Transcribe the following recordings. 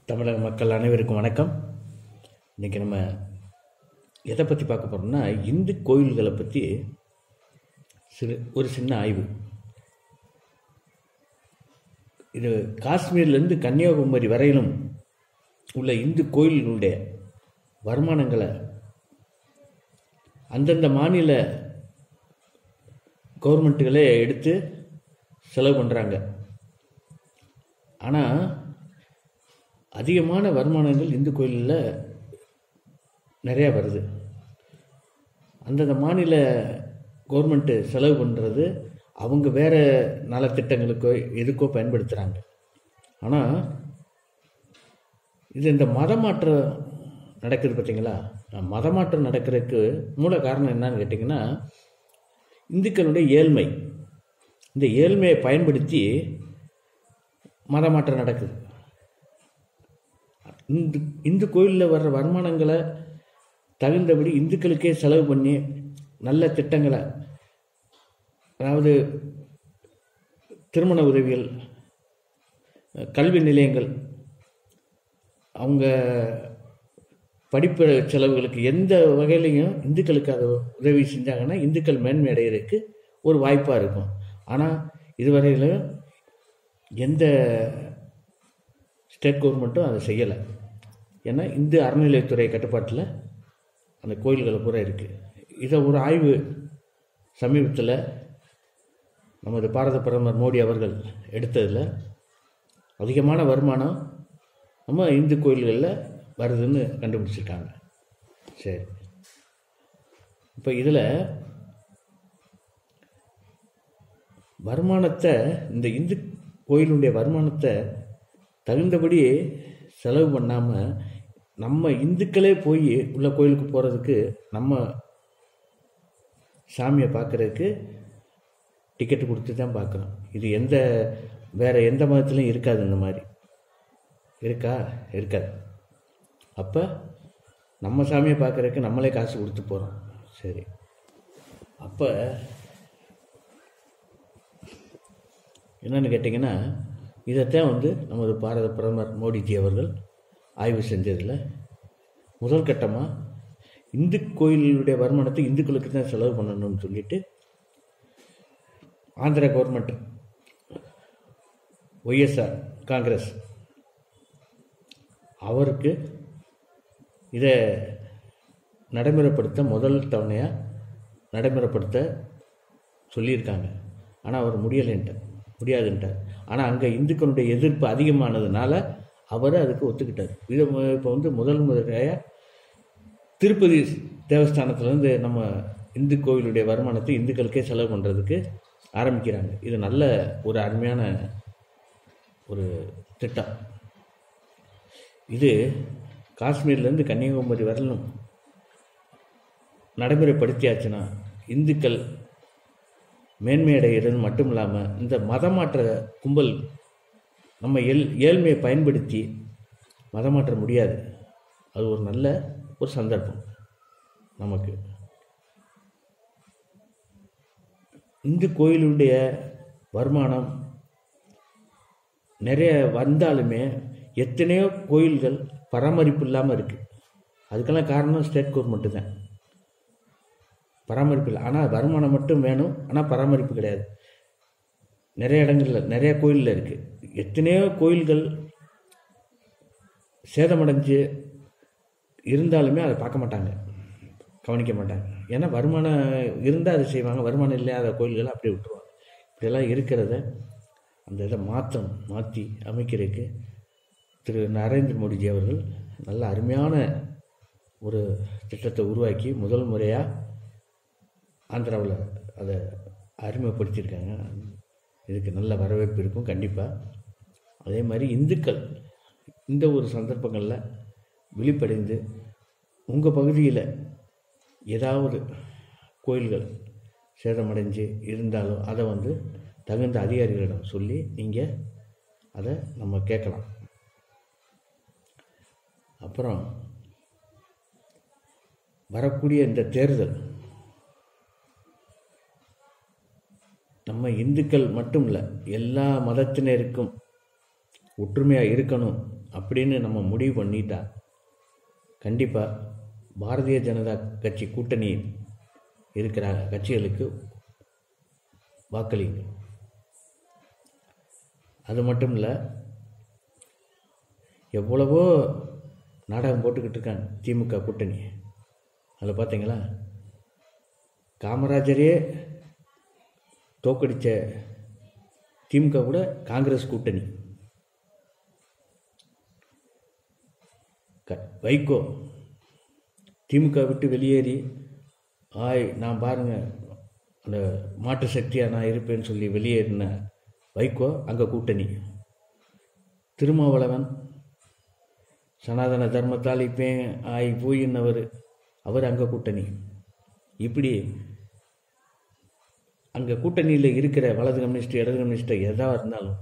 தமிழக மக்கள் அனைவருக்கும் வணக்கம் இன்றைக்கி நம்ம எதை பற்றி பார்க்க போகிறோம்னா இந்து கோயில்களை பற்றி சிறு ஒரு சின்ன ஆய்வு இது காஷ்மீர்லேருந்து கன்னியாகுமரி வரையிலும் உள்ள இந்து கோயில்களுடைய வருமானங்களை அந்தந்த மாநில கவர்மெண்ட்டுகளே எடுத்து செலவு பண்ணுறாங்க ஆனால் அதிகமான வருமானங்கள் இந்து கோயிலில் நிறையா வருது அந்தந்த மாநில கவர்மெண்ட்டு செலவு பண்ணுறது அவங்க வேறு நலத்திட்டங்களுக்கோ எதுக்கோ பயன்படுத்துகிறாங்க ஆனால் இது இந்த மதமாற்றம் நடக்குது பார்த்தீங்களா மதமாற்றம் நடக்கிறதுக்கு மூல காரணம் என்னன்னு கேட்டிங்கன்னா இந்துக்களுடைய ஏழ்மை இந்த ஏழ்மையை பயன்படுத்தி மதமாற்றம் நடக்குது இந்து இந்து கோயிலில் வர்ற வருமானங்களை தகுந்தபடி இந்துக்களுக்கே செலவு பண்ணி நல்ல திட்டங்களை அதாவது திருமண உதவிகள் கல்வி நிலையங்கள் அவங்க படிப்பு செலவுகளுக்கு எந்த வகையிலையும் இந்துக்களுக்கு அதை உதவி செஞ்சாங்கன்னா இந்துக்கள் மேன்மை அடைகிறதுக்கு ஒரு வாய்ப்பாக இருக்கும் ஆனால் இதுவரையிலும் எந்த ஸ்டேட் கவர்மெண்ட்டும் அதை செய்யலை ஏன்னா இந்து அறநிலையத்துறை கட்டுப்பாட்டில் அந்த கோயில்களை பூரா இருக்குது இதை ஒரு ஆய்வு சமீபத்தில் நமது பாரத பிரதமர் மோடி அவர்கள் எடுத்ததில் அதிகமான வருமானம் நம்ம இந்து கோயில்களில் வருதுன்னு கண்டுபிடிச்சிருக்காங்க சரி இப்போ இதில் வருமானத்தை இந்த இந்து கோயிலுடைய வருமானத்தை தகுந்தபடி செலவு பண்ணாமல் நம்ம இந்துக்களே போய் உள்ள கோயிலுக்கு போகிறதுக்கு நம்ம சாமியை பார்க்குறதுக்கு டிக்கெட்டு கொடுத்து தான் பார்க்குறோம் இது எந்த வேறு எந்த மதத்துலையும் இருக்காது இந்த மாதிரி இருக்கா இருக்காது அப்போ நம்ம சாமியை பார்க்குறதுக்கு நம்மளே காசு கொடுத்து போகிறோம் சரி அப்போ என்னென்னு கேட்டிங்கன்னா இதைத்தான் வந்து நமது பாரத பிரதமர் மோடிஜி அவர்கள் ஆய்வு செஞ்சதில் முதல் கட்டமாக இந்து கோயிலுடைய வருமானத்தை இந்துக்களுக்கு தான் செலவு பண்ணணும்னு சொல்லிட்டு ஆந்திர கவர்மெண்ட் ஒய்எஸ்ஆர் காங்கிரஸ் அவருக்கு இதை நடைமுறைப்படுத்த முதல் தவணையாக நடைமுறைப்படுத்த சொல்லியிருக்காங்க ஆனால் அவர் முடியலைன்ட்டார் முடியாதுன்ட்டார் ஆனால் அங்கே இந்துக்களுடைய எதிர்ப்பு அதிகமானதுனால அவர் அதுக்கு ஒத்துக்கிட்டார் இதை இப்போ வந்து முதல் முறையாக திருப்பதி தேவஸ்தானத்துலேருந்து நம்ம இந்து கோவிலுடைய வருமானத்தை இந்துக்களுக்கே செலவு பண்ணுறதுக்கு ஆரம்பிக்கிறாங்க இது நல்ல ஒரு அருமையான ஒரு திட்டம் இது காஷ்மீர்லேருந்து கன்னியாகுமரி வரலும் நடைமுறைப்படுத்தியாச்சுன்னா இந்துக்கள் மேன்மையடைகிறது மட்டும் இல்லாமல் இந்த மதமாற்ற கும்பல் நம்ம ஏழ் ஏழ்மையை பயன்படுத்தி மதமாற்ற முடியாது அது ஒரு நல்ல ஒரு சந்தர்ப்பம் நமக்கு இந்து கோயிலுடைய வருமானம் நிறைய வந்தாலுமே எத்தனையோ கோயில்கள் பராமரிப்பு இல்லாமல் இருக்குது அதுக்கெல்லாம் காரணம் ஸ்டேட் கவர்மெண்ட்டு தான் பராமரிப்பு இல்லை ஆனால் வருமானம் மட்டும் வேணும் ஆனால் பராமரிப்பு கிடையாது நிறைய இடங்களில் நிறைய கோயிலில் இருக்குது எத்தனையோ கோயில்கள் சேதமடைஞ்சு இருந்தாலுமே அதை பார்க்க மாட்டாங்க கவனிக்க மாட்டாங்க ஏன்னா வருமானம் இருந்தால் அதை செய்வாங்க வருமானம் இல்லாத கோயில்களை அப்படியே விட்டுருவாங்க இப்படியெல்லாம் இருக்கிறத அந்த இதை மாற்றம் மாற்றி அமைக்கிறதுக்கு திரு நரேந்திர மோடிஜி அவர்கள் நல்ல அருமையான ஒரு திட்டத்தை உருவாக்கி முதல் முறையாக ஆந்திராவில் அதை அறிமுகப்படுத்தியிருக்காங்க இதுக்கு நல்ல வரவேற்பு இருக்கும் கண்டிப்பாக அதே மாதிரி இந்துக்கள் இந்த ஒரு சந்தர்ப்பங்களில் விழிப்படைந்து உங்கள் பகுதியில் ஏதாவது கோயில்கள் சேதமடைஞ்சு இருந்தாலும் அதை வந்து தகுந்த அதிகாரிகளிடம் சொல்லி நீங்கள் அதை நம்ம கேட்கலாம் அப்புறம் வரக்கூடிய இந்த தேர்தல் நம்ம இந்துக்கள் மட்டும் இல்லை எல்லா மதத்தினருக்கும் ஒற்றுமையாக இருக்கணும் அப்படின்னு நம்ம முடிவு பண்ணிட்டா கண்டிப்பாக பாரதிய ஜனதா கட்சி கூட்டணி இருக்கிற கட்சிகளுக்கு வாக்களிங்க அது மட்டும் இல்லை எவ்வளவோ நாடகம் போட்டுக்கிட்டு இருக்காங்க திமுக கூட்டணி அதில் பார்த்தீங்களா காமராஜரே தோக்கடித்த திமுக கூட காங்கிரஸ் கூட்டணி க வைகோ திமுக விட்டு வெளியேறி ஆய் நான் பாருங்க அந்த மாற்று சக்தியாக நான் இருப்பேன்னு சொல்லி வெளியேறின வைகோ அங்கே கூட்டணி திருமாவளவன் சனாதன தர்மத்தால் இப்போ ஆய் போயின்னவர் அவர் அங்கே கூட்டணி இப்படி அங்கே கூட்டணியில் இருக்கிற வலது கம்யூனிஸ்ட் இடது கம்யூனிஸ்ட் எதாக இருந்தாலும்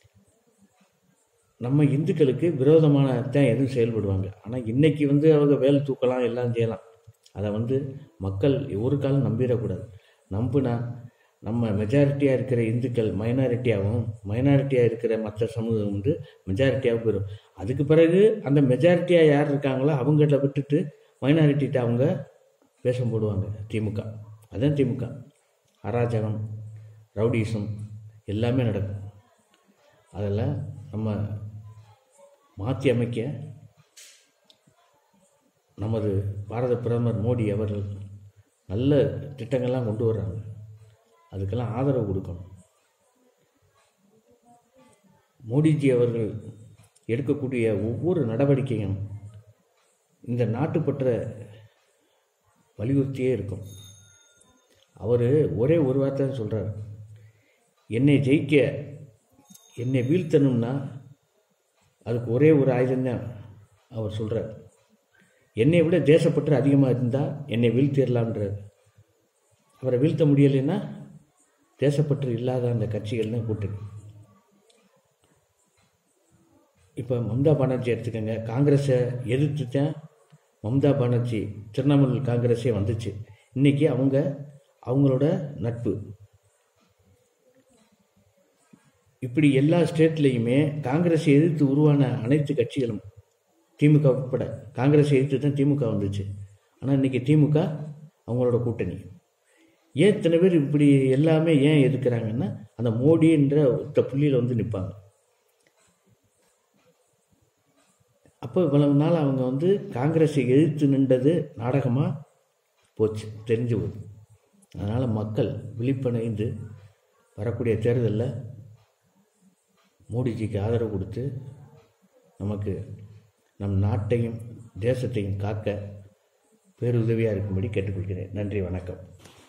நம்ம இந்துக்களுக்கு விரோதமான தான் எதுவும் செயல்படுவாங்க ஆனால் இன்னைக்கு வந்து அவங்க வேலை தூக்கலாம் எல்லாம் செய்யலாம் அதை வந்து மக்கள் ஒரு காலம் நம்பிடக்கூடாது நம்புனா நம்ம மெஜாரிட்டியாக இருக்கிற இந்துக்கள் மைனாரிட்டியாகவும் மைனாரிட்டியாக இருக்கிற மற்ற சமூகம் வந்து மெஜாரிட்டியாகவும் போயிடும் அதுக்கு பிறகு அந்த மெஜாரிட்டியாக யார் இருக்காங்களோ அவங்கள விட்டுட்டு மைனாரிட்டிகிட்ட அவங்க வேஷம் போடுவாங்க திமுக அதான் திமுக அராஜகம் ரவுடிசம் எல்லாமே நடக்கும் அதில் நம்ம மாற்றி அமைக்க நமது பாரத பிரதமர் மோடி அவர்கள் நல்ல திட்டங்கள்லாம் கொண்டு வர்றாங்க அதுக்கெல்லாம் ஆதரவு கொடுக்கணும் மோடிஜி அவர்கள் எடுக்கக்கூடிய ஒவ்வொரு நடவடிக்கையும் இந்த நாட்டுப்பற்ற வலியுறுத்தியே இருக்கும் அவர் ஒரே ஒரு வார்த்தை சொல்கிறார் என்னை ஜெயிக்க என்னை வீழ்த்தணும்னா அதுக்கு ஒரே ஒரு ஆயுதம்தான் அவர் சொல்கிறார் என்னை விட தேசப்பற்று அதிகமாக இருந்தால் என்னை வீழ்த்திடலான்றார் அவரை வீழ்த்த முடியலைன்னா தேசப்பற்று இல்லாத அந்த கட்சிகள் தான் கூட்டணி இப்போ மம்தா பானர்ஜி எடுத்துக்கோங்க காங்கிரஸை எதிர்த்து தான் மம்தா பானர்ஜி திரிணாமுல் காங்கிரஸே வந்துச்சு இன்றைக்கி அவங்க அவங்களோட நட்பு இப்படி எல்லா ஸ்டேட்லேயுமே காங்கிரஸை எதிர்த்து உருவான அனைத்து கட்சிகளும் திமுக உட்பட காங்கிரஸை எதிர்த்து தான் திமுக வந்துச்சு ஆனால் இன்றைக்கி திமுக அவங்களோட கூட்டணி ஏன் இத்தனை பேர் இப்படி எல்லாமே ஏன் எதிர்க்கிறாங்கன்னா அந்த மோடின்ற ஒத்த புள்ளியில் வந்து நிற்பாங்க அப்போ இவ்வளவு நாள் அவங்க வந்து காங்கிரஸை எதிர்த்து நின்றது நாடகமாக போச்சு தெரிஞ்சு போகுது அதனால் மக்கள் விழிப்படைந்து வரக்கூடிய தேர்தலில் மோடிஜிக்கு ஆதரவு கொடுத்து நமக்கு நம் நாட்டையும் தேசத்தையும் காக்க பேருதவியாக இருக்கும்படி கேட்டுக்கொள்கிறேன் நன்றி வணக்கம்